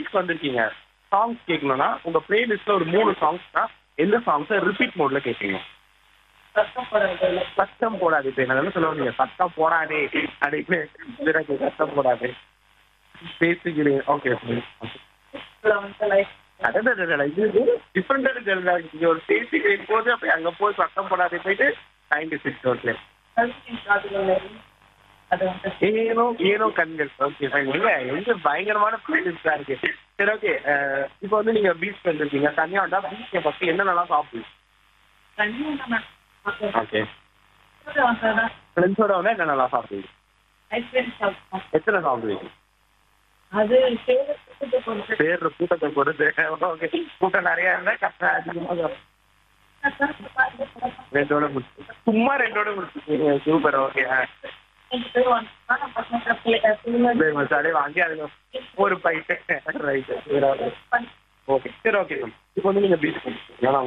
beach வந்திருக்கீங்க songs கேட்கணும்னா உங்க பிளேலிஸ்ட்ல ஒரு மூணு சாங்ஸ்னா எந்த சாங்ஸை ரிப்பீட் மோட்ல கேட்பீங்க சத்தம் போடுறது சத்தம் போடாது இப்ப என்ன சொல்லுவாங்க நீங்க சத்தம் போடாதே அப்படின்னு எனக்கு சத்தம் போடாது பேசிக்கிறேன் ஓகே வந்து லைஃப் அதான் இது டிஃப்ரெண்டான ஜெல்ல நீங்க ஒரு பேசிக்கிறேன் போது அப்ப அங்க போய் சத்தம் போடாதே போயிட்டு நைன்டி சிக்ஸ் ஓகே அது வந்து ஏனோ ஏனோ கண்கள் ஓகே ஃபைன் எங்க எங்க பயங்கரமான பிளேலிஸ்டா இருக்கு சரி ஓகே இப்போ வந்து நீங்க பீச் வந்திருக்கீங்க தனியா வந்தா பீச் ஃபர்ஸ்ட் என்னென்னலாம் சாப்பிடுவீங்க தண்ணி ஓகே ஃப்ரெண்ட்ஸோட வந்து என்னென்னலாம் சாப்பிடுவீங்க ஐஸ்கிரீம் சாப்பிட்டோம் எத்தனை சாப்பிடுவீங்க அது சேவத்துக்கு கொஞ்சம் பேர் கூட்டத்தை பொறுத்து ஓகே கூட்டம் நிறைய இருந்தா கஷ்டம் அதிகமாக ரெண்டோட முடிச்சு சும்மா ரெண்டோட முடிச்சு சூப்பர் ஓகே ரெண்டு பேர் வந்தா பசங்க பிள்ளை அப்படியே வாங்கி அதுல ஒரு பைட்டு ரைட்டு ஓகே சரி ஓகே மேம் இப்போ வந்து நீங்க பீச்